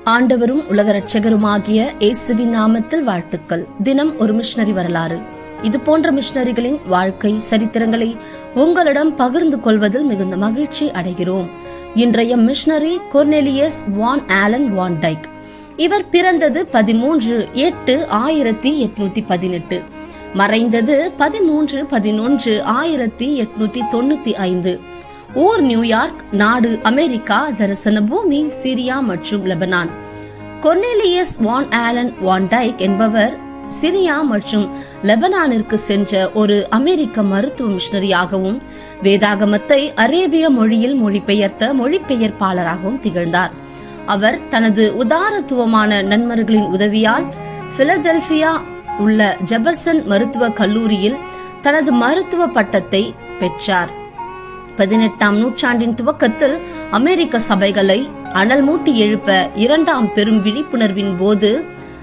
ஆண்டவரும் உலக ரட்சகருமாகிய இயேசுவின் நாமத்தில் வாழ்த்துக்கள் தினம் ஒரு மிஷனரி வரலாறு இது போன்ற மிஷனரிகளின் வாழ்க்கை சரித்திரங்களை உங்களிடம் பகிர்ந்து கொள்வதில் மிகுந்த மகிழ்ச்சி அடைகிறோம் இன்றைய மிஷனரி கொர்னெலியஸ் வான் ஆலன் வான் டைக் இவர் பிறந்தது பதிமூன்று எட்டு ஆயிரத்தி எட்நூத்தி பதினெட்டு மறைந்தது பதிமூன்று பதினொன்று ஆயிரத்தி எட்நூத்தி தொண்ணூத்தி ஐந்து ஊர் நியூயார்க் நாடு அமெரிக்கா தரிசன பூமி சிரியா மற்றும் Lebanon Cornelius Van Alen Van Dyck என்பவர் சிரியா மற்றும் லெபனானிற்கு சென்ற ஒரு அமெரிக்க மருத்துவ மிஷனரியாகவும் வேதாகமத்தை அரேபிய மொழியில் மொழிபெயர்த்த மொழிபெயர்ப்பாளராகவும் திகழ்ந்தார் அவர் தனது உதாரத்துவமான நண்பர்களின் உதவியால் பிலடெல்பியா உள்ள ஜெபர்சன் மருத்துவ கல்லூரியில் தனது மருத்துவ பட்டத்தை பெற்றார் பதினெட்டாம் நூற்றாண்டின் துவக்கத்தில் அமெரிக்க சபைகளை அனல் மூட்டி எழுப்ப இரண்டாம் பெரும் விழிப்புணர்வின் போது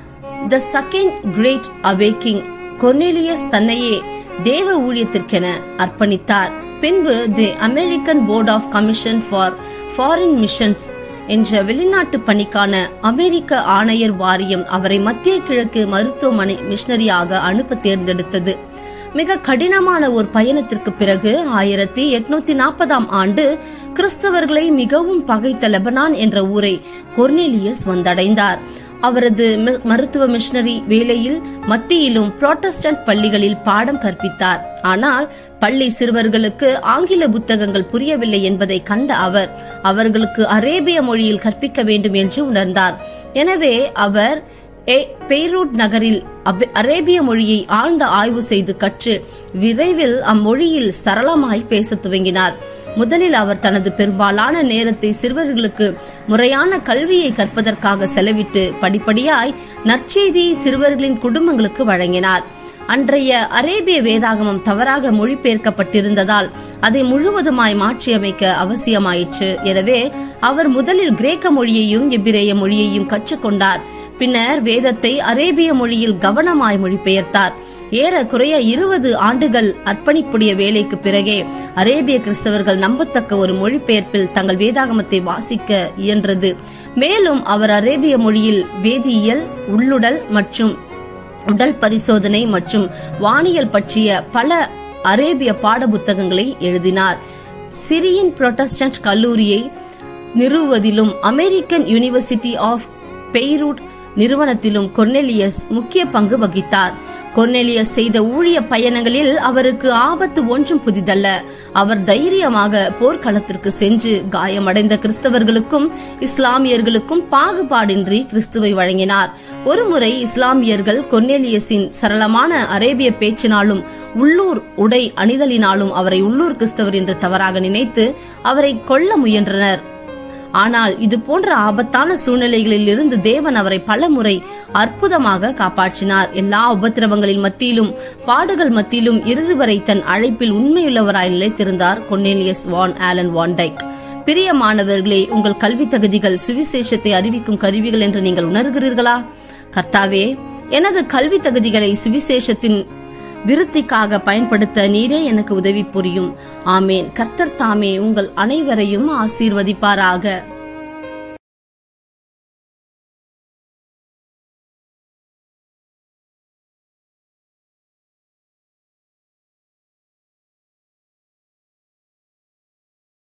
the second great awakening Cornelius தன்னையே தேவ ஊழியத்திற்கென அர்ப்பணித்தார் பின்பு the American board of commission for foreign missions என்ற வெளிநாட்டு பணிக்கான அமெரிக்க ஆணையர் வாரியம் அவரை மத்திய கிழக்கு மருத்துவமனை மிஷனரியாக அனுப்ப தேர்ந்தெடுத்தது மிக கடினமான ஒரு பயணத்திற்கு பிறகு ஆயிரத்தி எட்நூத்தி நாற்பதாம் ஆண்டு கிறிஸ்தவர்களை மிகவும் பகைத்த லெபனான் என்ற ஊரை கொர்னேலியஸ் வந்தடைந்தார் அவரது மருத்துவ மிஷனரி வேலையில் மத்தியிலும் புரோட்டஸ்டன்ட் பள்ளிகளில் பாடம் கற்பித்தார் ஆனால் பள்ளி சிறுவர்களுக்கு ஆங்கில புத்தகங்கள் புரியவில்லை என்பதை கண்ட அவர் அவர்களுக்கு அரேபிய மொழியில் கற்பிக்க வேண்டும் என்று உணர்ந்தார் எனவே அவர் பெய்ரூட் நகரில் அரேபிய மொழியை ஆழ்ந்த ஆய்வு செய்து கற்று விரைவில் அம்மொழியில் சரளமாய் பேச துவங்கினார் முதலில் அவர் தனது பெரும்பாலான நேரத்தை சிறுவர்களுக்கு முறையான கல்வியை கற்பதற்காக செலவிட்டு படிப்படியாய் நற்செய்தியை சிறுவர்களின் குடும்பங்களுக்கு வழங்கினார் அன்றைய அரேபிய வேதாகமம் தவறாக மொழிபெயர்க்கப்பட்டிருந்ததால் அதை முழுவதுமாய் மாற்றியமைக்க அவசியமாயிற்று எனவே அவர் முதலில் கிரேக்க மொழியையும் எபிரேய மொழியையும் கற்றுக்கொண்டார் பின்னர் வேதத்தை அரேபிய மொழியில் கவனமாய் மொழிபெயர்த்தார் ஏறக்குறைய இருபது ஆண்டுகள் அர்ப்பணிப்புடைய வேலைக்கு பிறகே அரேபிய கிறிஸ்தவர்கள் நம்பத்தக்க ஒரு மொழிபெயர்ப்பில் தங்கள் வேதாகமத்தை வாசிக்க இயன்றது மேலும் அவர் அரேபிய மொழியில் வேதியியல் உள்ளுடல் மற்றும் உடல் பரிசோதனை மற்றும் வானியல் பற்றிய பல அரேபிய பாட புத்தகங்களை எழுதினார் சிரியன் புரோட்டஸ்டன்ட் கல்லூரியை நிறுவுவதிலும் அமெரிக்கன் யூனிவர்சிட்டி ஆஃப் பெய்ரூட் நிறுவனத்திலும் கொர்னெலியஸ் முக்கிய பங்கு வகித்தார் கொர்னெலியஸ் செய்த ஊழிய பயணங்களில் அவருக்கு ஆபத்து ஒன்றும் புதிதல்ல அவர் தைரியமாக போர்க்களத்திற்கு சென்று காயமடைந்த கிறிஸ்தவர்களுக்கும் இஸ்லாமியர்களுக்கும் பாகுபாடின்றி கிறிஸ்துவை வழங்கினார் ஒருமுறை இஸ்லாமியர்கள் கொர்னேலியஸின் சரளமான அரேபிய பேச்சினாலும் உள்ளூர் உடை அணிதலினாலும் அவரை உள்ளூர் கிறிஸ்தவர் என்று தவறாக நினைத்து அவரை கொல்ல முயன்றனர் ஆனால் இது போன்ற ஆபத்தான சூழ்நிலைகளில் இருந்து தேவன் அவரை பல முறை அற்புதமாக காப்பாற்றினார் எல்லா உபத்திரவங்களின் மத்தியிலும் பாடுகள் மத்தியிலும் இறுதி வரை தன் அழைப்பில் உண்மையுள்ளவராய் நிலைத்திருந்தார் கொன்னேலியஸ் வான் ஆலன் வான்டைக் பிரியமானவர்களே உங்கள் கல்வி தகுதிகள் சுவிசேஷத்தை அறிவிக்கும் கருவிகள் என்று நீங்கள் உணர்கிறீர்களா கர்த்தாவே எனது கல்வி தகுதிகளை சுவிசேஷத்தின் விருத்திக்காக பயன்படுத்த நீரே எனக்கு உதவி புரியும் ஆமேன் கர்த்தர் தாமே உங்கள் அனைவரையும் ஆசீர்வதிப்பாராக